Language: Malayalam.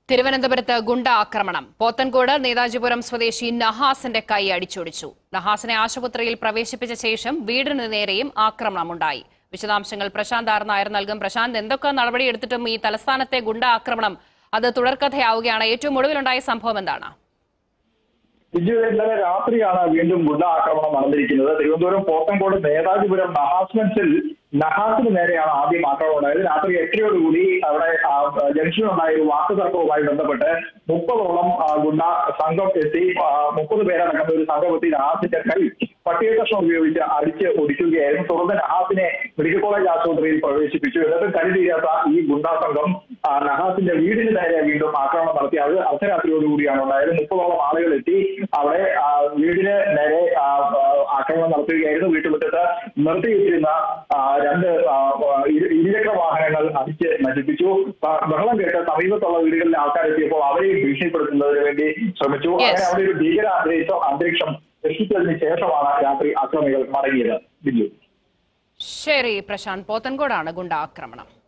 തിരുവനന്തപുരത്ത് ഗുണ്ട ആക്രമണം പോത്തൻകോട് നേതാജിപുരം സ്വദേശി നഹാസിന്റെ കൈ അടിച്ചൊടിച്ചു നഹാസിനെ ആശുപത്രിയിൽ പ്രവേശിപ്പിച്ച ശേഷം വീടിന് നേരെയും ആക്രമണമുണ്ടായി വിശദാംശങ്ങൾ പ്രശാന്ത് ആർ നായർ നൽകും പ്രശാന്ത് എന്തൊക്കെ നടപടിയെടുത്തിട്ടും ഈ തലസ്ഥാനത്തെ ഗുണ്ട ആക്രമണം അത് തുടർക്കഥയാവുകയാണ് ഏറ്റവും ഒടുവിലുണ്ടായ സംഭവം എന്താണ് വിജു ഇന്നലെ രാത്രിയാണ് വീണ്ടും ഗുണ്ട ആക്രമണം നടന്നിരിക്കുന്നത് തിരുവനന്തപുരം പോത്തൻകോട് നേതാജിപുരം നഹാസ്മെന്റ്സിൽ നഹാസിന് നേരെയാണ് ആദ്യം ആക്രമണം ഉണ്ടായത് രാത്രി എട്ടരയോടുകൂടി അവിടെ ആ, ജംഗ്ഷനിലുണ്ടായ ഒരു വാക്കുതർക്കവുമായി ബന്ധപ്പെട്ട് മുപ്പതോളം ആ, ഗുണ്ട സംഘം എത്തി ആ, മുപ്പത് പേരടങ്ങുന്ന ഒരു സംഘം എത്തി നഹാസിന്റെ കൈ പട്ടിക കഷ്ണം ഉപയോഗിച്ച് അടിച്ച് ഒടിക്കുകയായിരുന്നു തുടർന്ന് നഹാസിനെ മെഡിക്കൽ കോളേജ് ആശുപത്രിയിൽ പ്രവേശിപ്പിച്ചു എന്നിട്ടും കരുതിയാത്ത ഈ ഗുണ്ടാ സംഘം ആ, നഹാസിന്റെ വീടിന് നേരെ വീണ്ടും ആക്രമണം നടത്തി അത് അർദ്ധരാത്രിയോടുകൂടിയാണ് ഉണ്ടായത് മുപ്പതോളം ആളുകൾ എത്തി അവിടെ ആ, വീടിന് നേരെ ആ, ആ, ആക്രമണം നടത്തുകയായിരുന്നു വീട്ടുമുറ്റത്ത് നിർത്തിയിട്ടിരുന്ന ആ, രണ്ട് ആ, ആ, ഇരു- ഇരുചക്ര വാഹനങ്ങൾ അടിച്ച് നശിപ്പിച്ചു ആ, ബഹളം കേട്ട് സമീപത്തുള്ള വീടുകളിലെ ആൾക്കാർ എത്തിയപ്പോൾ അവരെയും ഭീഷണിപ്പെടുത്തുന്നതിന് വേണ്ടി ശ്രമിച്ചു Yes. അങ്ങനെ അവിടെ ഒരു ഭീകര അന്തരീക്ഷം അന്തരീക്ഷം സൃഷ്ടിച്ചതിന് ശേഷമാണ് രാത്രി അക്രമികൾ മടങ്ങിയത് ബില്ലു ശരി പ്രശാന്ത് പോത്തൻകോടാണ് ഗുണ്ട ആക്രമണം